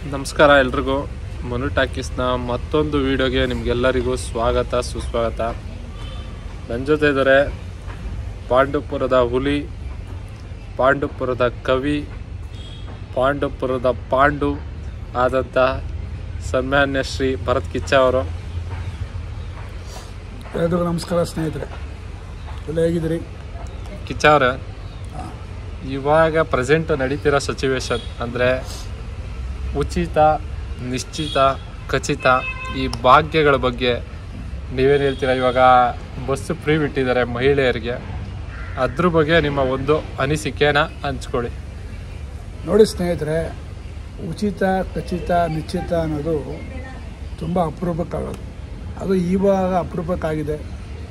ನಮಸ್ಕಾರ ಎಲ್ರಿಗೂ ಮನು ಟಾಕೀಸ್ನ ಮತ್ತೊಂದು ವಿಡಿಯೋಗೆ ನಿಮಗೆಲ್ಲರಿಗೂ ಸ್ವಾಗತ ಸುಸ್ವಾಗತ ನನ್ನ ಜೊತೆ ಇದ್ದಾರೆ ಪಾಂಡುಪುರದ ಹುಲಿ ಪಾಂಡುಪುರದ ಕವಿ ಪಾಂಡುಪುರದ ಪಾಂಡು ಆದಂಥ ಸನ್ಮಾನ್ಯ ಶ್ರೀ ಭರತ್ ಕಿಚ್ಚ ಅವರು ಎಲ್ರಿಗೂ ನಮಸ್ಕಾರ ಸ್ನೇಹಿತರೆ ಎಲ್ಲ ಹೇಗಿದ್ದೀರಿ ಕಿಚ್ಚ ಅವರೇ ಇವಾಗ ಪ್ರೆಸೆಂಟ್ ನಡೀತಿರೋ ಸಿಚುವೇಶನ್ ಅಂದರೆ ಉಚಿತ ನಿಶ್ಚಿತ ಖಚಿತ ಈ ಭಾಗ್ಯಗಳ ಬಗ್ಗೆ ನೀವೇನು ಹೇಳ್ತೀರಾ ಇವಾಗ ಬಸ್ಸು ಫ್ರೀ ಬಿಟ್ಟಿದ್ದಾರೆ ಮಹಿಳೆಯರಿಗೆ ಅದ್ರ ಬಗ್ಗೆ ನಿಮ್ಮ ಒಂದು ಅನಿಸಿಕೆನ ಹಂಚ್ಕೊಳ್ಳಿ ನೋಡಿ ಸ್ನೇಹಿತರೆ ಉಚಿತ ಖಚಿತ ನಿಶ್ಚಿತ ಅನ್ನೋದು ತುಂಬ ಅಪರೂಪಕ್ಕಾಗೋದು ಅದು ಇವಾಗ ಅಪರೂಪಕ್ಕಾಗಿದೆ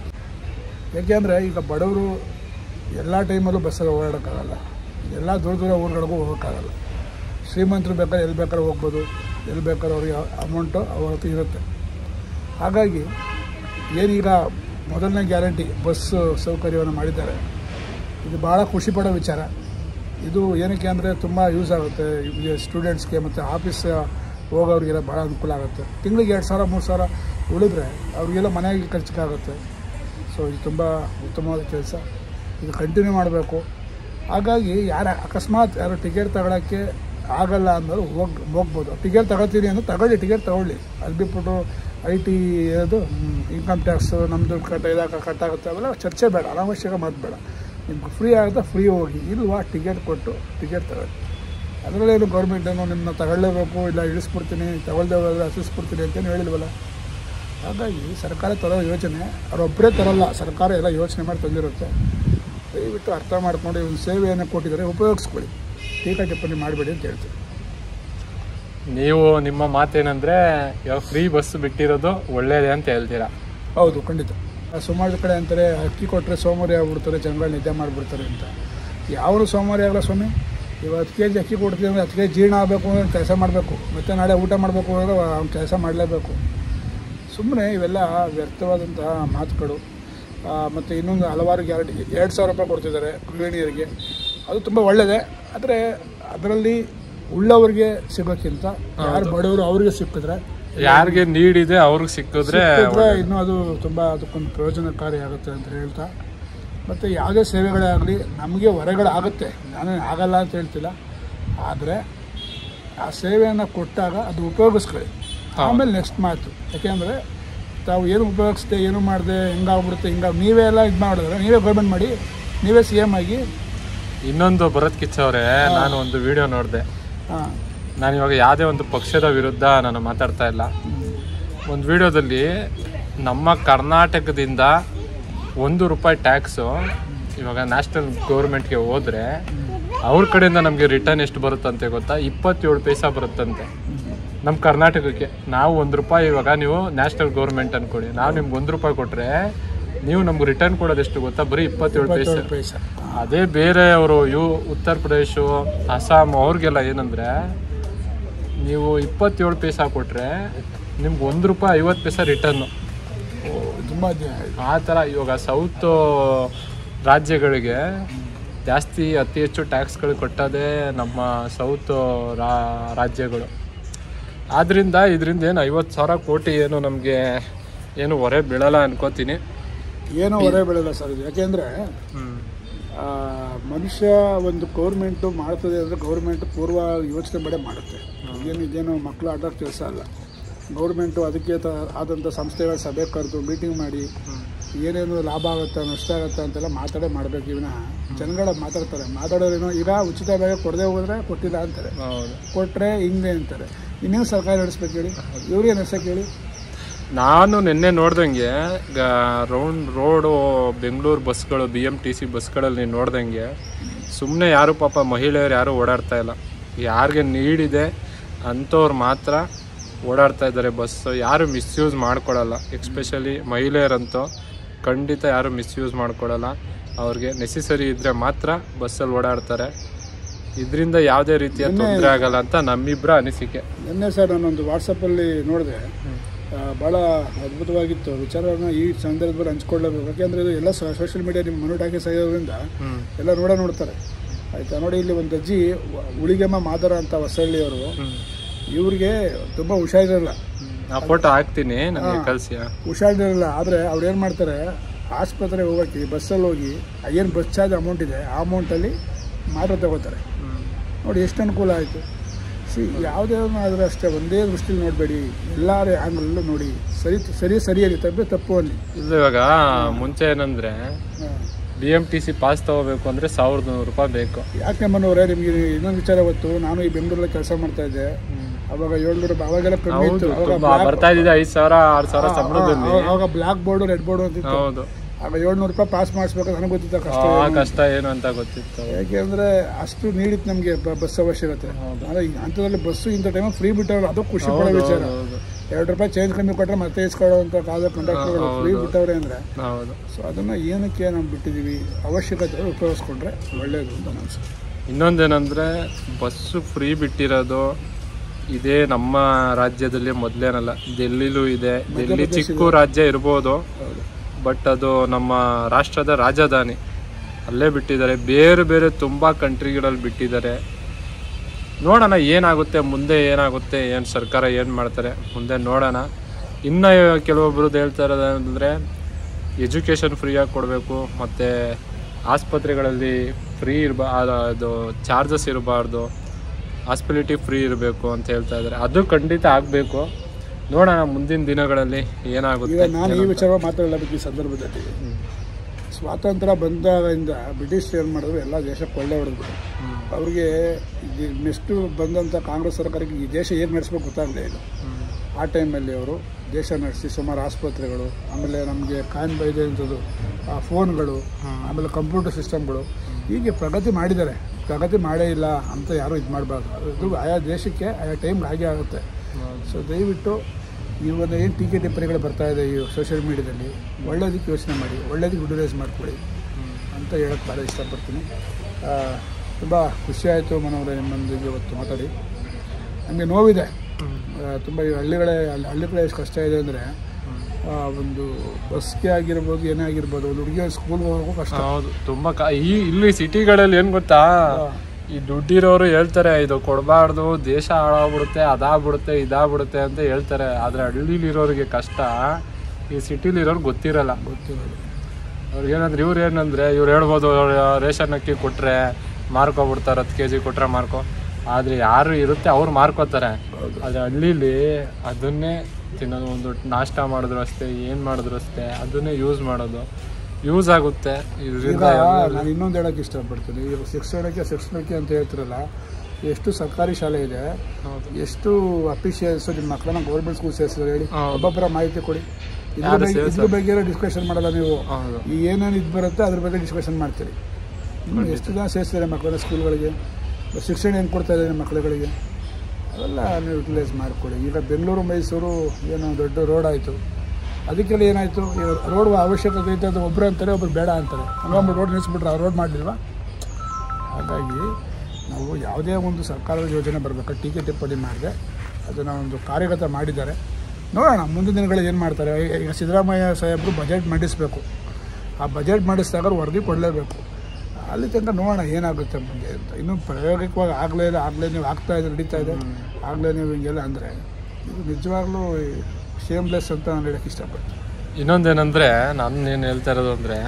ಏಕೆಂದರೆ ಈಗ ಬಡವರು ಎಲ್ಲ ಟೈಮಲ್ಲೂ ಬಸ್ಸಲ್ಲಿ ಓಡಾಡೋಕ್ಕಾಗಲ್ಲ ಎಲ್ಲ ದೂರ ದೂರ ಊರುಗಳಿಗೂ ಹೋಗೋಕ್ಕಾಗಲ್ಲ ಶ್ರೀಮಂತರು ಬೇಕಾದ್ರೆ ಎಲ್ಲಿ ಬೇಕಾದ್ರೆ ಹೋಗ್ಬೋದು ಎಲ್ಲಿ ಬೇಕಾದ್ರೆ ಅವ್ರಿಗೆ ಅಮೌಂಟು ಅವ್ರ ಹತ್ರ ಇರುತ್ತೆ ಹಾಗಾಗಿ ಏನೀಗ ಮೊದಲನೇ ಗ್ಯಾರಂಟಿ ಬಸ್ ಸೌಕರ್ಯವನ್ನು ಮಾಡಿದ್ದಾರೆ ಇದು ಭಾಳ ಖುಷಿ ಪಡೋ ವಿಚಾರ ಇದು ಏನಕ್ಕೆ ಅಂದರೆ ತುಂಬ ಯೂಸ್ ಆಗುತ್ತೆ ಈಗ ಸ್ಟೂಡೆಂಟ್ಸ್ಗೆ ಮತ್ತು ಆಫೀಸ್ ಹೋಗೋರಿಗೆಲ್ಲ ಭಾಳ ಅನುಕೂಲ ಆಗುತ್ತೆ ತಿಂಗಳಿಗೆ ಎರಡು ಸಾವಿರ ಮೂರು ಸಾವಿರ ಉಳಿದ್ರೆ ಅವ್ರಿಗೆಲ್ಲ ಮನೆಗೆ ಖರ್ಚಿಗಾಗುತ್ತೆ ಸೊ ಇದು ತುಂಬ ಉತ್ತಮವಾದ ಕೆಲಸ ಇದು ಕಂಟಿನ್ಯೂ ಮಾಡಬೇಕು ಹಾಗಾಗಿ ಯಾರು ಅಕಸ್ಮಾತ್ ಯಾರು ಟಿಕೆಟ್ ತಗೊಳ್ಳೋಕ್ಕೆ ಆಗಲ್ಲ ಅನ್ನೋರು ಹೋಗಿ ಹೋಗ್ಬೋದು ಟಿಕೆಟ್ ತಗೋತೀನಿ ಅಂದರೆ ತಗೊಳ್ಳಿ ಟಿಕೆಟ್ ತಗೊಳ್ಳಿ ಅಲ್ಲಿ ಬಿಟ್ಬಿಟ್ಟು ಐ ಟಿ ಇದು ಇನ್ಕಮ್ ಟ್ಯಾಕ್ಸು ನಮ್ಮದು ಕಟ್ ಇದಾಗ ಕಟ್ಟಾಗುತ್ತೆ ಅವೆಲ್ಲ ಚರ್ಚೆ ಬೇಡ ಅನಾವಶ್ಯಕ ಮಾತು ಬೇಡ ನಿಮ್ಗೆ ಫ್ರೀ ಆಗುತ್ತೆ ಫ್ರೀ ಹೋಗಿ ಇಲ್ವಾ ಟಿಕೆಟ್ ಕೊಟ್ಟು ಟಿಕೆಟ್ ತಗೊಳ್ಳಿ ಅದರಲ್ಲೇನು ಗೌರ್ಮೆಂಟೇನು ನಿಮ್ಮನ್ನ ತಗೊಳ್ಳೇಬೇಕು ಇಲ್ಲ ಇಳಿಸ್ಬಿಡ್ತೀನಿ ತಗೊಳ್ದೇ ಹೋದ್ರೆ ಹಸಿಸ್ಬಿಡ್ತೀನಿ ಅಂತೇನು ಹೇಳಿಲ್ವಲ್ಲ ಹಾಗಾಗಿ ಸರ್ಕಾರ ತರೋ ಯೋಚನೆ ಅವರೊಬ್ಬರೇ ತರಲ್ಲ ಸರ್ಕಾರ ಎಲ್ಲ ಯೋಚನೆ ಮಾಡಿ ತಂದಿರುತ್ತೆ ದಯವಿಟ್ಟು ಅರ್ಥ ಮಾಡಿಕೊಂಡು ಇವ್ನ ಸೇವೆಯನ್ನು ಕೊಟ್ಟಿದ್ದಾರೆ ಉಪಯೋಗಿಸ್ಕೊಳ್ಳಿ ಟೀಕಾ ಟಿಪ್ಪಣಿ ಮಾಡಬೇಡಿ ಅಂತ ಹೇಳ್ತೀನಿ ನೀವು ನಿಮ್ಮ ಮಾತೇನಂದರೆ ಇವಾಗ ಫ್ರೀ ಬಸ್ ಬಿಟ್ಟಿರೋದು ಒಳ್ಳೇದೇ ಅಂತ ಹೇಳ್ತೀರಾ ಹೌದು ಖಂಡಿತ ಸುಮಾರು ಕಡೆ ಅಂತಾರೆ ಅಕ್ಕಿ ಕೊಟ್ಟರೆ ಸೋಮಾರಿ ಆಗ್ಬಿಡ್ತಾರೆ ಜನಗಳು ನಿದ್ದೆ ಮಾಡಿಬಿಡ್ತಾರೆ ಅಂತ ಯಾವರು ಸೋಮಾರಿ ಆಗಲ್ಲ ಸ್ವಾಮಿ ಇವಾಗ ಹತ್ತು ಕೆ ಜಿ ಅಕ್ಕಿ ಕೊಡ್ತೀವಿ ಅಂದರೆ ಹತ್ತು ಕೆ ಜಿ ಜೀರ್ಣ ಆಗಬೇಕು ಅಂದರೆ ಕೆಲಸ ಮಾಡಬೇಕು ಮತ್ತು ನಾಳೆ ಊಟ ಮಾಡಬೇಕು ಅಂದರೆ ಅವ್ನು ಕೆಲಸ ಮಾಡಲೇಬೇಕು ಸುಮ್ಮನೆ ಇವೆಲ್ಲ ವ್ಯರ್ಥವಾದಂತಹ ಮಾತುಗಳು ಮತ್ತು ಇನ್ನೊಂದು ಹಲವಾರು ಗ್ಯಾರಂಟಿ ಎರಡು ಸಾವಿರ ರೂಪಾಯಿ ಕೊಡ್ತಿದ್ದಾರೆ ಗೃಹಿಣಿಯರಿಗೆ ಅದು ತುಂಬ ಒಳ್ಳೆಯದೇ ಆದರೆ ಅದರಲ್ಲಿ ಉಳ್ಳವರಿಗೆ ಸಿಗೋಕ್ಕಿಂತ ಯಾರು ಬಡವರು ಅವರಿಗೆ ಸಿಕ್ಕಿದ್ರೆ ಯಾರಿಗೆ ನೀಡಿದೆ ಅವ್ರಿಗೆ ಸಿಕ್ಕಿದ್ರೆ ಸಿಕ್ಕಿದ್ರೆ ಇನ್ನೂ ಅದು ತುಂಬ ಅದಕ್ಕೊಂದು ಪ್ರಯೋಜನಕಾರಿ ಆಗುತ್ತೆ ಅಂತ ಹೇಳ್ತಾ ಮತ್ತು ಯಾವುದೇ ಸೇವೆಗಳೇ ಆಗಲಿ ನಮಗೆ ಹೊರಗಡೆ ನಾನು ಆಗಲ್ಲ ಅಂತ ಹೇಳ್ತಿಲ್ಲ ಆದರೆ ಆ ಸೇವೆಯನ್ನು ಕೊಟ್ಟಾಗ ಅದು ಉಪಯೋಗಿಸ್ಕೊಳ್ಳಿ ಆಮೇಲೆ ನೆಕ್ಸ್ಟ್ ಮಾತು ಯಾಕೆಂದರೆ ತಾವು ಏನು ಉಪಯೋಗಿಸ್ದೆ ಏನು ಮಾಡಿದೆ ಹೆಂಗಾಗ್ಬಿಡುತ್ತೆ ಹಿಂಗ ನೀವೇ ಎಲ್ಲ ಇದು ಮಾಡಿದ್ರೆ ನೀವೇ ಗೌರ್ಮೆಂಟ್ ಮಾಡಿ ನೀವೇ ಸಿ ಎಮ್ ಆಗಿ ಇನ್ನೊಂದು ಭರತ್ ಕಿಚ್ಚ ಅವರೇ ನಾನು ಒಂದು ವಿಡಿಯೋ ನೋಡಿದೆ ಹಾಂ ನಾನು ಇವಾಗ ಯಾವುದೇ ಒಂದು ಪಕ್ಷದ ವಿರುದ್ಧ ನಾನು ಮಾತಾಡ್ತಾ ಇಲ್ಲ ಒಂದು ವಿಡಿಯೋದಲ್ಲಿ ನಮ್ಮ ಕರ್ನಾಟಕದಿಂದ ಒಂದು ರೂಪಾಯಿ ಟ್ಯಾಕ್ಸು ಇವಾಗ ನ್ಯಾಷನಲ್ ಗೌರ್ಮೆಂಟ್ಗೆ ಹೋದರೆ ಅವ್ರ ಕಡೆಯಿಂದ ನಮಗೆ ರಿಟರ್ನ್ ಎಷ್ಟು ಬರುತ್ತಂತೆ ಗೊತ್ತಾ ಇಪ್ಪತ್ತೇಳು ಪೈಸಾ ಬರುತ್ತಂತೆ ನಮ್ಮ ಕರ್ನಾಟಕಕ್ಕೆ ನಾವು ಒಂದು ರೂಪಾಯಿ ಇವಾಗ ನೀವು ನ್ಯಾಷನಲ್ ಗೌರ್ಮೆಂಟ್ ಅನ್ಕೊಡಿ ನಾವು ನಿಮ್ಗೆ ಒಂದು ರೂಪಾಯಿ ಕೊಟ್ಟರೆ ನೀವು ನಮ್ಗೆ ರಿಟರ್ನ್ ಕೊಡೋದು ಎಷ್ಟು ಗೊತ್ತಾ ಬರೀ ಇಪ್ಪತ್ತೇಳು ಪೈಸೆ ಪೈಸಾ ಅದೇ ಬೇರೆಯವರು ಇವು ಉತ್ತರ ಪ್ರದೇಶ ಅಸ್ಸಾಂ ಅವ್ರಿಗೆಲ್ಲ ಏನಂದರೆ ನೀವು ಇಪ್ಪತ್ತೇಳು ಪೈಸಾ ಕೊಟ್ಟರೆ ನಿಮ್ಗೆ ಒಂದು ರೂಪಾಯಿ ಐವತ್ತು ಪೈಸಾ ರಿಟರ್ನು ತುಂಬ ಆ ಥರ ಇವಾಗ ಸೌತ್ ರಾಜ್ಯಗಳಿಗೆ ಜಾಸ್ತಿ ಅತಿ ಹೆಚ್ಚು ಟ್ಯಾಕ್ಸ್ಗಳು ಕೊಟ್ಟೋದೇ ನಮ್ಮ ಸೌತ್ ರಾ ರಾಜ್ಯಗಳು ಆದ್ದರಿಂದ ಇದರಿಂದ ಏನು ಐವತ್ತು ಸಾವಿರ ಕೋಟಿ ಏನು ನಮಗೆ ಏನು ಹೊರೆ ಬೀಳಲ್ಲ ಅನ್ಕೋತೀನಿ ಏನೂ ಹೊರೆ ಬೀಳಲ್ಲ ಸರ್ ಇದು ಯಾಕೆಂದರೆ ಹ್ಞೂ ಆ, ಮನುಷ್ಯ ಒಂದು ಗೌರ್ಮೆಂಟು ಮಾಡ್ತದೆ ಅಂದರೆ ಗೌರ್ಮೆಂಟ್ ಪೂರ್ವ ಯೋಚನೆ ಮಾಡೇ ಮಾಡುತ್ತೆ ಏನು ಇದೇನು ಮಕ್ಕಳು ಆಟ ಕೆಲಸ ಅಲ್ಲ ಗೌರ್ಮೆಂಟು ಅದಕ್ಕೆ ತ ಆದಂಥ ಸಂಸ್ಥೆಗಳ ಸಭೆ ಕರೆದು ಮೀಟಿಂಗ್ ಮಾಡಿ ಏನೇನು ಲಾಭ ಆಗುತ್ತೆ ನಷ್ಟ ಆಗುತ್ತೆ ಅಂತೆಲ್ಲ ಮಾತಾಡೇ ಮಾಡಬೇಕು ಇವನ ಜನಗಳ ಮಾತಾಡ್ತಾರೆ ಮಾತಾಡೋರೇನೋ ಈಗ ಉಚಿತ ಬೆಲೆ ಕೊಡದೆ ಹೋದ್ರೆ ಕೊಟ್ಟಿಲ್ಲ ಅಂತಾರೆ ಹೌದು ಕೊಟ್ಟರೆ ಹಿಂಗೆ ಅಂತಾರೆ ಇನ್ನೇನು ಸರ್ಕಾರ ನಡೆಸ್ಬೇಕು ಹೇಳಿ ಇವ್ರಿಗೆ ನಡೆಸಕ್ಕೆ ಹೇಳಿ ನಾನು ನಿನ್ನೆ ನೋಡ್ದಂಗೆ ರೌಂಡ್ ರೋಡು ಬೆಂಗಳೂರು ಬಸ್ಗಳು ಬಿ ಎಮ್ ಟಿ ಸಿ ಬಸ್ಗಳಲ್ಲಿ ನೋಡ್ದಂಗೆ ಸುಮ್ಮನೆ ಯಾರು ಪಾಪ ಮಹಿಳೆಯರು ಯಾರು ಓಡಾಡ್ತಾ ಇಲ್ಲ ಯಾರಿಗೆ ನೀಡಿದೆ ಅಂಥವ್ರು ಮಾತ್ರ ಓಡಾಡ್ತಾ ಇದ್ದಾರೆ ಬಸ್ ಯಾರು ಮಿಸ್ಯೂಸ್ ಮಾಡ್ಕೊಳಲ್ಲ ಎಕ್ಸ್ಪೆಷಲಿ ಮಹಿಳೆಯರಂತೂ ಖಂಡಿತ ಯಾರು ಮಿಸ್ಯೂಸ್ ಮಾಡ್ಕೊಳಲ್ಲ ಅವ್ರಿಗೆ ನೆಸೆಸರಿ ಇದ್ದರೆ ಮಾತ್ರ ಬಸ್ಸಲ್ಲಿ ಓಡಾಡ್ತಾರೆ ಇದರಿಂದ ಯಾವುದೇ ರೀತಿಯ ತೊಂದರೆ ಆಗಲ್ಲ ಅಂತ ನಮ್ಮಿಬ್ಬರ ಅನಿಸಿಕೆ ನಿನ್ನೆ ಸರ್ ನಾನೊಂದು ವಾಟ್ಸಪ್ಪಲ್ಲಿ ನೋಡಿದೆ ಭಾಳ ಅದ್ಭುತವಾಗಿತ್ತು ವಿಚಾರನ ಈ ಸಂದರ್ಭದಲ್ಲಿ ಹಂಚ್ಕೊಳ್ಳಬೇಕು ಯಾಕೆಂದರೆ ಇದು ಎಲ್ಲ ಸೋಷಿಯಲ್ ಮೀಡಿಯಾ ನಿಮ್ಮ ಮನು ಟಾಕೀಸ್ ಆಗಿರೋದ್ರಿಂದ ಹ್ಞೂ ಎಲ್ಲ ನೋಡೇ ನೋಡ್ತಾರೆ ಆಯಿತಾ ನೋಡಿ ಇಲ್ಲಿ ಒಂದು ಅಜ್ಜಿ ವ- ಉಳಿಗೆಮ್ಮ ಮಾದರ ಅಂತ ಹೊಸಳ್ಳಿಯವರು ಹ್ಞೂ ಇವ್ರಿಗೆ ತುಂಬ ಹುಷಾರಿರಲ್ಲ ಆ ಫೋಟೋ ಹಾಕ್ತೀನಿ ನನಗೆ ಕಳಿಸಿ ಹುಷಾರಿರಲ್ಲ ಆದರೆ ಅವ್ರು ಏನು ಮಾಡ್ತಾರೆ ಆಸ್ಪತ್ರೆಗೆ ಹೋಗೋಕ್ಕೆ ಬಸ್ಸಲ್ಲಿ ಹೋಗಿ ಏನು ಬಸ್ ಚಾರ್ಜ್ ಅಮೌಂಟ್ ಇದೆ ಆ ಅಮೌಂಟಲ್ಲಿ ಮಾತ್ರ ತಗೋತಾರೆ ನೋಡಿ ಎಷ್ಟು ಅನುಕೂಲ ಆಯಿತು ಸಿ ಯಾವುದೇ ಆದರೂ ಅಷ್ಟೇ ಒಂದೇ ದೃಷ್ಟಿಲಿ ನೋಡಬೇಡಿ ಎಲ್ಲರ ಆ್ಯಂಗಲ್ಲೂ ನೋಡಿ ಸರಿ ಸರಿ ಸರಿಯಾಗಿ ತಪ್ಪೆ ತಪ್ಪು ಅಲ್ಲಿ ಇದು ಇವಾಗ ಮುಂಚೆ ಏನಂದ್ರೆ B M T C pass ತಗೋಬೇಕು ಅಂದ್ರೆ ಸಾವಿರದ ನೂರು ರೂಪಾಯಿ ಬೇಕು ಯಾಕೆ ಮನೋರೇ ನಿಮಗೆ ಇನ್ನೊಂದು ವಿಚಾರ ಗೊತ್ತು ನಾನು ಈ ಬೆಂಗಳೂರಲ್ಲಿ ಕೆಲಸ ಮಾಡ್ತಾ ಇದ್ದೆ ಅವಾಗ ಏಳ್ನೂರು ರೂಪಾಯಿ ಅವಾಗೆಲ್ಲ ಕಮ್ಮಿ ಹೌದು ಇತ್ತು ಅವಾಗ ತುಂಬಾ ಬರ್ತಾ ಇದ್ದಿದೆ ಐದ್ ಸಾವಿರ ಆರ್ ಸಾವಿರ ಸಂಬಳದಲ್ಲಿ ಅವಾಗ- ಅವಾಗ ಬ್ಲಾಕ್ ಬೋರ್ಡು ರೆಡ್ ಬೋರ್ಡು ಅಂತಿತ್ತು ಹೌದು ಆಗ ಏಳ್ನೂರು ರೂಪಾಯಿ ಪಾಸ್ ಮಾಡಿಸ್ಬೇಕು ನನಗೆ ಗೊತ್ತಿತ್ತು ಕಷ್ಟ ಆ ಕಷ್ಟ ಏನು ಅಂತ ಗೊತ್ತಿತ್ತು ಯಾಕೆಂದ್ರೆ ಅಷ್ಟು ನೀಡಿತ್ತು ನಮಗೆ ಬಸ್ ಅವಶ್ಯಕತೆ ಅಂದ್ರೆ ಈ ಹಂತದಲ್ಲಿ ಬಸ್ಸು ಇಂಥ ಟೈಮ್ ಫ್ರೀ ಬಿಟ್ಟವ್ರು ಅದು ಖುಷಿ ಪಡೋ ವಿಚಾರ ಹೌದು ಎರಡು ರೂಪಾಯಿ ಚೇಂಜ್ ಕಮ್ಮಿ ಕೊಟ್ಟರೆ ಮತ್ತೆ ಇಸ್ಕೊಳ್ಳೋಂಥ ಕಾಲ ಕಂಡಕ್ಟರ್ಗಳು ಫ್ರೀ ಬಿಟ್ಟವ್ರೆ ಅಂದ್ರೆ ಹೌದು ಸೊ ಅದನ್ನ ಏನಕ್ಕೆ ನಾವು ಬಿಟ್ಟಿದೀವಿ ಅವಶ್ಯಕತೆ ಉಪಯೋಗಿಸ್ಕೊಂಡ್ರೆ ಒಳ್ಳೇದು ಅಂತ ನನ್ನ ಅನ್ಸುತ್ತೆ ಇನ್ನೊಂದೇನಂದ್ರೆ ಬಸ್ಸು ಫ್ರೀ ಬಿಟ್ಟಿರೋದು ಇದೇ ನಮ್ಮ ರಾಜ್ಯದಲ್ಲಿ ಮೊದಲೇನಲ್ಲ ಡೆಲ್ಲಿಲೂ ಇದೆ ಡೆಲ್ಲಿ ಚಿಕ್ಕ ರಾಜ್ಯ ಇರ್ಬೋದು ಹೌದು ಬಟ್ ಅದು ನಮ್ಮ ರಾಷ್ಟ್ರದ ರಾಜಧಾನಿ ಅಲ್ಲೇ ಬಿಟ್ಟಿದ್ದಾರೆ ಬೇರೆ ಬೇರೆ ತುಂಬ ಕಂಟ್ರಿಗಳಲ್ಲಿ ಬಿಟ್ಟಿದ್ದಾರೆ ನೋಡೋಣ ಏನಾಗುತ್ತೆ ಮುಂದೆ ಏನಾಗುತ್ತೆ ಏನು ಸರ್ಕಾರ ಏನು ಮಾಡ್ತಾರೆ ಮುಂದೆ ನೋಡೋಣ ಇನ್ನು ಕೆಲವೊಬ್ರದ್ದು ಹೇಳ್ತಾ ಇರೋದಂದರೆ ಎಜುಕೇಷನ್ ಫ್ರೀಯಾಗಿ ಕೊಡಬೇಕು ಮತ್ತು ಆಸ್ಪತ್ರೆಗಳಲ್ಲಿ ಫ್ರೀ ಇರಬ ಅದು ಚಾರ್ಜಸ್ ಇರಬಾರ್ದು ಹಾಸ್ಪಿಲಿಟಿ ಫ್ರೀ ಇರಬೇಕು ಅಂತ ಹೇಳ್ತಾ ಇದ್ದಾರೆ ಅದು ಖಂಡಿತ ಆಗಬೇಕು ನೋಡೋಣ ಮುಂದಿನ ದಿನಗಳಲ್ಲಿ ಈಗ ಏನಾಗುತ್ತೆ ನಾನು ಈ ವಿಚಾರ ಮಾತಾಡಬೇಕು ಈ ಸಂದರ್ಭದಲ್ಲಿ ಸ್ವಾತಂತ್ರ್ಯ ಬಂದಾಗಿಂದ ಬ್ರಿಟಿಷ್ ಏನು ಮಾಡಿದ್ರು ಎಲ್ಲ ದೇಶಕ್ಕೆ ಒಳ್ಳೆ ಹೊಡೆದ್ರು ಅವ್ರಿಗೆ ನೆಕ್ಸ್ಟು ಬಂದಂಥ ಕಾಂಗ್ರೆಸ್ ಸರ್ಕಾರಕ್ಕೆ ಈ ದೇಶ ಹೇಗೆ ನಡೆಸ್ಬೇಕು ಗೊತ್ತಾಗಲೇ ಇಲ್ಲ ಆ ಟೈಮಲ್ಲಿ ಅವರು ದೇಶ ನಡೆಸಿ ಸುಮಾರು ಆಸ್ಪತ್ರೆಗಳು ಆಮೇಲೆ ನಮಗೆ ಕಾಯಿನ್ ಬೈದೆ ಅಂಥದ್ದು ಆ ಫೋನ್ಗಳು ಆಮೇಲೆ ಕಂಪ್ಯೂಟರ್ ಸಿಸ್ಟಮ್ಗಳು ಹೀಗೆ ಪ್ರಗತಿ ಮಾಡಿದ್ದಾರೆ ಪ್ರಗತಿ ಮಾಡೇ ಇಲ್ಲ ಅಂತ ಯಾರೂ ಇದು ಮಾಡಬಾರ್ದು ಅದು ಆಯಾ ದೇಶಕ್ಕೆ ಆಯಾ ಟೈಮ್ಗೆ ಹಾಗೆ ಆಗುತ್ತೆ ಸೊ ದಯವಿಟ್ಟು ಈ ಒಂದು ಏನು ಟೀಕೆ ಟಿಪ್ಪಣಿಗಳು ಬರ್ತಾ ಇದೆ ಈ ಸೋಷಿಯಲ್ ಮೀಡಿಯಾದಲ್ಲಿ ಒಳ್ಳೇದಕ್ಕೆ ಯೋಚನೆ ಮಾಡಿ ಒಳ್ಳೇದಕ್ಕೆ ಯುಟಿಲೈಸ್ ಮಾಡ್ಕೊಳ್ಳಿ ಅಂತ ಹೇಳಕ್ಕೆ ಭಾಳ ಇಷ್ಟಪಡ್ತೀನಿ ತುಂಬ ಖುಷಿಯಾಯಿತು ಮನೋಹರ ನಿಮ್ಮೊಂದಿಗೆ ಇವತ್ತು ಮಾತಾಡಿ ನಮಗೆ ನೋವಿದೆ ತುಂಬ ಈ ಹಳ್ಳಿಗಳೇ ಹಳ್ಳಿ ಹಳ್ಳಿ ಕಡೆ ಎಷ್ಟು ಕಷ್ಟ ಇದೆ ಅಂದರೆ ಒಂದು ಬಸ್ಗೆ ಆಗಿರ್ಬೋದು ಏನೇ ಆಗಿರ್ಬೋದು ಒಂದು ಹುಡುಗಿ ಸ್ಕೂಲ್ಗೆ ಹೋಗೋಕ್ಕೂ ಕಷ್ಟ ಹೌದು ತುಂಬಾ ಕ- ಈ ಇಲ್ಲಿ ಸಿಟಿಗಳಲ್ಲಿ ಏನ್ ಗೊತ್ತಾ ಈ ದುಡ್ಡಿರೋರು ಹೇಳ್ತಾರೆ ಇದು ಕೊಡಬಾರ್ದು ದೇಶ ಹಾಳಾಗ್ಬಿಡುತ್ತೆ ಅದಾಗ್ಬಿಡುತ್ತೆ ಇದಾಗ್ಬಿಡುತ್ತೆ ಅಂತ ಹೇಳ್ತಾರೆ ಆದ್ರೆ ಹಳ್ಳಿಲಿರೋರಿಗೆ ಕಷ್ಟ ಈ ಸಿಟಿಲಿರೋರು ಗೊತ್ತಿರಲ್ಲ ಗೊತ್ತಿರೋದು ಅವ್ರಿಗೆ ಏನಂದ್ರೆ ಇವ್ರು ಏನಂದ್ರೆ ಇವ್ರು ಹೇಳ್ಬೋದು ರೇಷನ್ ಅಕ್ಕಿ ಕೊಟ್ರೆ ಮಾರ್ಕೊಬಿಡ್ತಾರೆ ಹತ್ತು ಕೆ ಜಿ ಕೊಟ್ರೆ ಮಾರ್ಕೊ ಆದ್ರೆ ಯಾರು ಇರುತ್ತೆ ಅವ್ರು ಮಾರ್ಕೋತಾರೆ ಆದ್ರೆ ಹಳ್ಳಿಲಿ ಅದನ್ನೇ ತಿನ್ನೋದು ಒಂದು ನಾಷ್ಟ ಮಾಡಿದ್ರು ಅಷ್ಟೇ ಏನು ಮಾಡಿದ್ರು ಅಷ್ಟೇ ಅದನ್ನೇ ಯೂಸ್ ಮಾಡೋದು ಯೂಸ್ ಆಗುತ್ತೆ ಈಗ ಇದರಿಂದ ನಾನು ಇನ್ನೊಂದು ಹೇಳಕ್ಕೆ ಇಷ್ಟಪಡ್ತೀನಿ ಈಗ ಶಿಕ್ಷಣಕ್ಕೆ ಶಿಕ್ಷಣಕ್ಕೆ ಅಂತ ಹೇಳ್ತಿರಲ್ಲ ಎಷ್ಟು ಸರ್ಕಾರಿ ಶಾಲೆ ಇದೆ ಹೌದು ಎಷ್ಟು ಅಫಿಷಿಯಲ್ಸ್ ನಿಮ್ಮ ಮಕ್ಕಳನ್ನ ಗೌರ್ಮೆಂಟ್ ಸ್ಕೂಲ್ ಸೇರಿಸಿದ್ರೆ ಹೇಳಿ ಹೌದು. ಒಬ್ಬೊಬ್ಬರ ಮಾಹಿತಿ ಕೊಡಿ ಇದ್ರ ಯಾರು ಬಗ್ಗೆ ಸೇರ್ಸ- ಇದ್ರ ಬಗ್ಗೆ ಡಿಸ್ಕಷನ್ ಮಾಡಲ್ಲ ನೀವು ಹೌದು ಈ ಏನೇನು ಇದು ಬರುತ್ತೆ ಅದ್ರ ಬಗ್ಗೆ ಡಿಸ್ಕಷನ್ ಮಾಡ್ತೀರಿ ಇನ್ನು ಎಷ್ಟು ಜನ ಸೇರಿಸ್ತಾರೆ ಮಕ್ಕಳನ್ನ ಸ್ಕೂಲ್ಗಳಿಗೆ ಶಿಕ್ಷಣ ಏನು ಕೊಡ್ತಾ ಇದ್ದಾರೆ ನಿಮ್ಮ ಮಕ್ಕಳುಗಳಿಗೆ ಅವೆಲ್ಲ ನೀವು ಯುಟಿಲೈಸ್ ಮಾಡಿಕೊಡಿ ಈಗ ಬೆಂಗಳೂರು ಮೈಸೂರು ಏನೋ ದೊಡ್ಡ ರೋಡ್ ಆಯಿತು ಅದಕ್ಕೆಲ್ಲ ಏನಾಯಿತು ಈಗ ರೋಡ್ ಅವಶ್ಯಕತೆ ಐತೆ ಅದು ಒಬ್ಬರು ಅಂತಾರೆ ಒಬ್ರು ಬೇಡ ಅಂತಾರೆ ಹಂಗೊಂದು ರೋಡ್ ನಿಲ್ಲಿಸ್ಬಿಟ್ರೆ ಆ ರೋಡ್ ಮಾಡಲಿಲ್ವಾ ಹಾಗಾಗಿ ನಾವು ಯಾವುದೇ ಒಂದು ಸರ್ಕಾರದ ಯೋಜನೆ ಬರಬೇಕು ಟೀಕೆ ಟಿಪ್ಪಣಿ ಮಾಡಿದೆ ಅದನ್ನು ಒಂದು ಕಾರ್ಯಗತ ಮಾಡಿದ್ದಾರೆ ನೋಡೋಣ ಮುಂದಿನ ದಿನಗಳಲ್ಲಿ ಏನು ಮಾಡ್ತಾರೆ ಈಗ- ಈಗ ಸಿದ್ದರಾಮಯ್ಯ ಸಾಹೇಬರು ಬಜೆಟ್ ಮಂಡಿಸಬೇಕು ಆ ಬಜೆಟ್ ಮಂಡಿಸಿದಾಗ ಅವ್ರು ವರದಿ ಕೊಡಲೇಬೇಕು ಅಲ್ಲಿ ತನಕ ನೋಡೋಣ ಏನಾಗುತ್ತೆ ಮುಂದೆ ಅಂತ ಇನ್ನೂ ಪ್ರಾಯೋಗಿಕವಾಗಿ ಆಗಲೇ ಇಲ್ಲ ಆಗಲೇ ನೀವು ಆಗ್ತಾ ಇದೆ ನಡೀತಾ ಇದೆ ಆಗಲೇ ನೀವು ಹಿಂಗೆಲ್ಲ ಅಂದರೆ ಇದು ನಿಜವಾಗ್ಲೂ ಶೇಮ್ಲೆಸ್ ಅಂತ ನಾನು ಹೇಳಕ್ಕೆ ಇಷ್ಟಪಡ್ತೀನಿ ಇನ್ನೊಂದೇನಂದ್ರೆ ನಾನು ಏನು ಹೇಳ್ತಾ ಇರೋದು ಅಂದ್ರೆ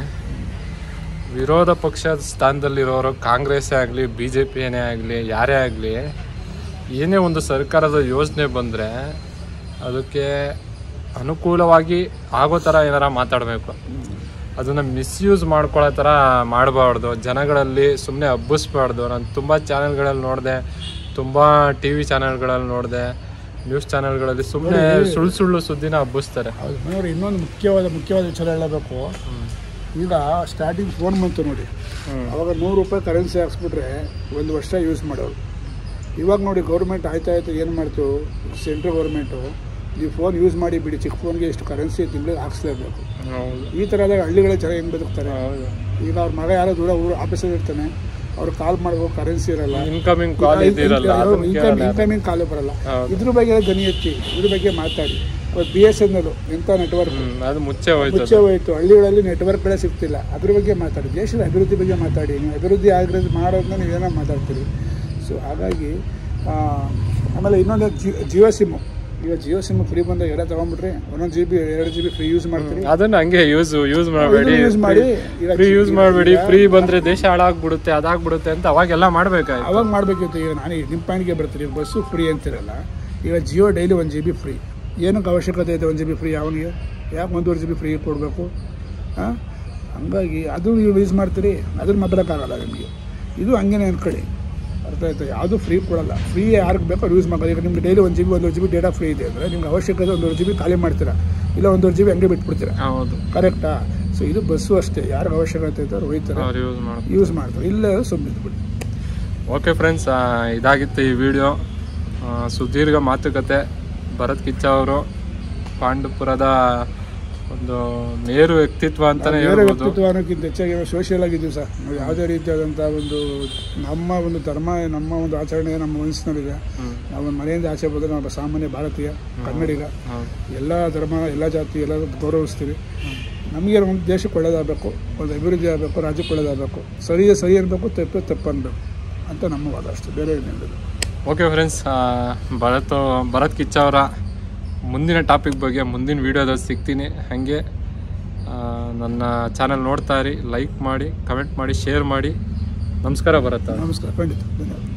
ವಿರೋಧ ಪಕ್ಷದ ಸ್ಥಾನದಲ್ಲಿರೋರು ಕಾಂಗ್ರೆಸ್ಸೇ ಆಗಲಿ ಬಿ ಜೆ ಪಿ ಏನೇ ಆಗಲಿ ಯಾರೇ ಆಗಲಿ ಏನೇ ಒಂದು ಸರ್ಕಾರದ ಯೋಜನೆ ಬಂದರೆ ಅದಕ್ಕೆ ಅನುಕೂಲವಾಗಿ ಆಗೋ ಥರ ಏನಾರ ಮಾತಾಡಬೇಕು ಅದನ್ನು ಮಿಸ್ಯೂಸ್ ಮಾಡ್ಕೊಳ್ಳೋ ಥರ ಮಾಡಬಾರ್ದು ಜನಗಳಲ್ಲಿ ಸುಮ್ಮನೆ ಹಬ್ಬಿಸ್ಬಾರ್ದು ನಾನು ತುಂಬ ಚಾನೆಲ್ಗಳಲ್ಲಿ ನೋಡಿದೆ ತುಂಬ ಟಿ ವಿ ಚಾನೆಲ್ಗಳಲ್ಲಿ ನೋಡಿದೆ ನ್ಯೂಸ್ ಚಾನೆಲ್ಗಳಲ್ಲಿ ಸುಮ್ಮನೆ ಸುಳ್ಳು ಸುಳ್ಳು ಸುದ್ದಿನ ಹಬ್ಬಿಸ್ತಾರೆ ಹೌದು ಮನೆಯವರು ಇನ್ನೊಂದು ಮುಖ್ಯವಾದ ಮುಖ್ಯವಾದ ವಿಚಾರ ಹೇಳಬೇಕು ಈಗ ಸ್ಟಾರ್ಟಿಂಗ್ ಫೋನ್ ಬಂತು ನೋಡಿ ಅವಾಗ ನೂರು ರೂಪಾಯಿ ಕರೆನ್ಸಿ ಹಾಕ್ಸ್ಬಿಟ್ರೆ ಒಂದು ವರ್ಷ ಯೂಸ್ ಮಾಡೋರು ಇವಾಗ ನೋಡಿ ಗೌರ್ಮೆಂಟ್ ಆಯ್ತಾ ಆಯ್ತು ಏನು ಮಾಡ್ತು ಸೆಂಟ್ರಲ್ ಗೌರ್ಮೆಂಟು ನೀವು ಫೋನ್ ಯೂಸ್ ಮಾಡಿ ಬಿಡಿ ಚಿಕ್ಕ ಫೋನ್ಗೆ ಎಷ್ಟು ಕರೆನ್ಸಿ ತಿಂಗಳಿಗೆ ಹಾಕ್ಸ್ಲೇಬೇಕು ಹೌದು ಈ ಥರದಾಗ ಹಳ್ಳಿಗಳೇ ಜನ ಹೆಂಗೆ ಬದುಕ್ತಾರೆ ಹೌದು ಈಗ ಅವ್ರ ಮಗ ಯಾರೋ ದೂರ ಊರು ಆಫೀಸಲ್ಲಿ ಇರ್ತಾನೆ ಅವ್ರು ಕಾಲ್ ಮಾಡ್ಬೇಕು ಕರೆನ್ಸಿ ಇರಲ್ಲ ಇನ್ಕಮಿಂಗ್ ಕಾಲ್ ಇದಿರಲ್ಲ ಅದನ್ನ ಕೇಳಲ್ಲ ಯಾರು. ಇನ್ಕಮಿಂಗ್ ಕಾಲು ಬರಲ್ಲ ಹೌದು. ಇದ್ರ ಬಗ್ಗೆ ಧ್ವನಿ ಎತ್ತಿ ಇದ್ರ ಬಗ್ಗೆ ಮಾತಾಡಿ ಬಿ ಎಸ್ ಎನ್ ಎಲ್ ಎಂಥ ನೆಟ್ವರ್ಕ್ ಹ್ಮ್, ಅದು ಮುಚ್ಚೆ ಹೋಯ್ತು ಮುಚ್ಚೆ ಹೋಯಿತು ಹಳ್ಳಿಗಳಲ್ಲಿ ನೆಟ್ವರ್ಕ್ಗಳೇ ಸಿಗ್ತಿಲ್ಲ ಅದ್ರ ಬಗ್ಗೆ ಮಾತಾಡಿ ದೇಶದ ಅಭಿವೃದ್ಧಿ ಬಗ್ಗೆ ಮಾತಾಡಿ ನೀವು ಅಭಿವೃದ್ಧಿ ಆಗಿರೋದು ಮಾಡೋದನ್ನ ನೀವೇನೋ ಮಾತಾಡ್ತೀರಿ ಸೊ ಹಾಗಾಗಿ ಆ, ಆಮೇಲೆ ಇನ್ನೊಂದು ಜಿ ಜಿಯೋ ಸಿಮ್ಮು ಈಗ ಜಿಯೋ ಸಿಮ್ ಫ್ರೀ ಬಂದಾಗ ಎಲ್ಲ ತೊಗೊಂಡ್ಬಿಟ್ರಿ ಒಂದೊಂದು ಜಿ ಬಿ ಎರಡು ಜಿ ಬಿ ಫ್ರೀ ಯೂಸ್ ಮಾಡ್ತೀರಿ ಅದನ್ನ ಹಂಗೆ ಯೂಸ್ ಯೂಸ್ ಮಾಡಬೇಡಿ ಯೂಸ್ ಮಾಡಿ ಈಗ ಫ್ರೀ ಯೂಸ್ ಮಾಡಬೇಡಿ ಫ್ರೀ ಬಂದ್ರೆ ದೇಶ ಹಾಳಾಗ್ಬಿಡುತ್ತೆ ಅದಾಗ್ಬಿಡುತ್ತೆ ಅಂತ ಅವಾಗೆಲ್ಲ ಮಾಡ್ಬೇಕಾಯ್ತು ಅವಾಗ ಮಾಡಬೇಕಿತ್ತು ಈಗ ನಾನು ನಿಮ್ಮ ಪಾಯಿಂಟ್ಗೆ ಬರ್ತೀರಿ ಈಗ ಬಸ್ಸು ಫ್ರೀ ಅಂತಿರಲ್ಲ ಈಗ ಜಿಯೋ ಡೈಲಿ ಒಂದು ಜಿ ಬಿ ಫ್ರೀ ಏನಕ್ಕೆ ಅವಶ್ಯಕತೆ ಇದೆ ಒಂದು ಜಿ ಬಿ ಫ್ರೀ ಅವನಿಗೆ ಯಾಕೆ ಒಂದೂವರೆ ಜಿ ಬಿ ಫ್ರೀ ಕೊಡಬೇಕು ಹಾಂ ಹಂಗಾಗಿ ಅದು ನೀವು ಯೂಸ್ ಮಾಡ್ತೀರಿ ಅದನ್ನ ಮಾತಾಡೋಕ್ಕಾಗಲ್ಲ ನಿಮಗೆ ಇದು ಹಂಗೇನೆ ಅನ್ಕೊಳ್ಳಿ ಅರ್ಥ ಆಯ್ತು ಯಾವುದು ಫ್ರೀ ಕೊಡಲ್ಲ ಫ್ರೀ ಯಾರಿಗೆ ಬೇಕೋ ಅದು ಯೂಸ್ ಮಾಡೋದು ಈಗ ನಿಮ್ಗೆ ಡೈಲಿ ಒಂದು ಜಿ ಬಿ ಒಂದೂವರೆ ಜಿ ಬಿ ಡೇಟಾ ಫ್ರೀ ಇದೆ ಅಂದರೆ ನಿಮ್ಗೆ ಅವಶ್ಯಕತೆ ಒಂದೂವರೆ ಜಿ ಬಿ ಖಾಲಿ ಮಾಡ್ತೀರಾ ಇಲ್ಲ ಒಂದೂವರೆ ಜಿ ಬಿ ಹಂಗೆ ಬಿಟ್ಬಿಡ್ತೀರಾ ಹೌದು ಕರೆಕ್ಟಾ ಸೊ ಇದು ಬಸ್ಸು ಅಷ್ಟೇ ಯಾರಿಗೆ ಅವಶ್ಯಕತೆ ಇದೆ ಅವ್ರು ಹೋಯ್ತಾರೆ ಅವ್ರು ಯೂಸ್ ಮಾಡ್ತಾರೆ ಯೂಸ್ ಮಾಡ್ತಾರೆ ಇಲ್ಲ ಸುಮ್ಮನೆ ಬಿಡಿ ಓಕೆ ಫ್ರೆಂಡ್ಸ್ ಇದಾಗಿತ್ತು ಈ ವಿಡಿಯೋ ಸುದೀರ್ಘ ಮಾತುಕತೆ ಭರತ್ ಕಿಚ್ಚ ಅವರು ಪಾಂಡುಪುರದ ಒಂದು ನೇರು ವ್ಯಕ್ತಿತ್ವ ಅಂತಾನೆ ಬೇರೆ ಹೇಳ್ಬೋದು ವ್ಯಕ್ತಿತ್ವ ಅನ್ನೋಕ್ಕಿಂತ ಹೆಚ್ಚಾಗಿ ಸೋಷಿಯಲ್ ಆಗಿದ್ದೀವಿ ಸರ್ ನಾವು ಯಾವುದೇ ರೀತಿಯಾದಂಥ ಒಂದು ನಮ್ಮ ಒಂದು ಧರ್ಮ ನಮ್ಮ ಒಂದು ಆಚರಣೆ ನಮ್ಮ ಮನಸ್ಸಿನಲ್ಲಿದೆ ಹ್ಮ್. ನಾವು ಒಂದು ಮನೆಯಿಂದ ಆಚೆ ಬಂದರೆ ನಾವು ಸಾಮಾನ್ಯ ಭಾರತೀಯ ಕನ್ನಡಿಗ ಹೌದು ಎಲ್ಲ ಧರ್ಮ ಎಲ್ಲ ಜಾತಿ ಎಲ್ಲ ಗೌರವಿಸ್ತೀವಿ ನಮಗೆ ಒಂದು ದೇಶಕ್ಕೆ ಒಳ್ಳೇದಾಗಬೇಕು ಒಂದು ಅಭಿವೃದ್ಧಿ ಆಗಬೇಕು ರಾಜ್ಯಕ್ಕೆ ಒಳ್ಳೇದಾಗಬೇಕು ಸರಿ ಸರಿ ಅನ್ಬೇಕು ತಪ್ಪು ತಪ್ಪು ಅನ್ಬೇಕು ಅಂತ ನಮ್ಮ ವಾದ ಅಷ್ಟೇ ಬೇರೆ ಏನಿಲ್ಲ ಓಕೆ ಫ್ರೆಂಡ್ಸ್ ಭರತ್ ಭರತ್ ಕಿಚ್ಚ ಅವರ ಮುಂದಿನ ಟಾಪಿಕ್ ಬಗ್ಗೆ ಮುಂದಿನ ವೀಡಿಯೋದಲ್ಲಿ ಸಿಗ್ತೀನಿ ಹಾಗೆ ಆ, ನನ್ನ ಚಾನಲ್ ನೋಡ್ತಾ ಇರಿ ಲೈಕ್ ಮಾಡಿ ಕಮೆಂಟ್ ಮಾಡಿ ಶೇರ್ ಮಾಡಿ ನಮಸ್ಕಾರ ಭರತ್ ನಮಸ್ಕಾರ ಖಂಡಿತ ಧನ್ಯವಾದ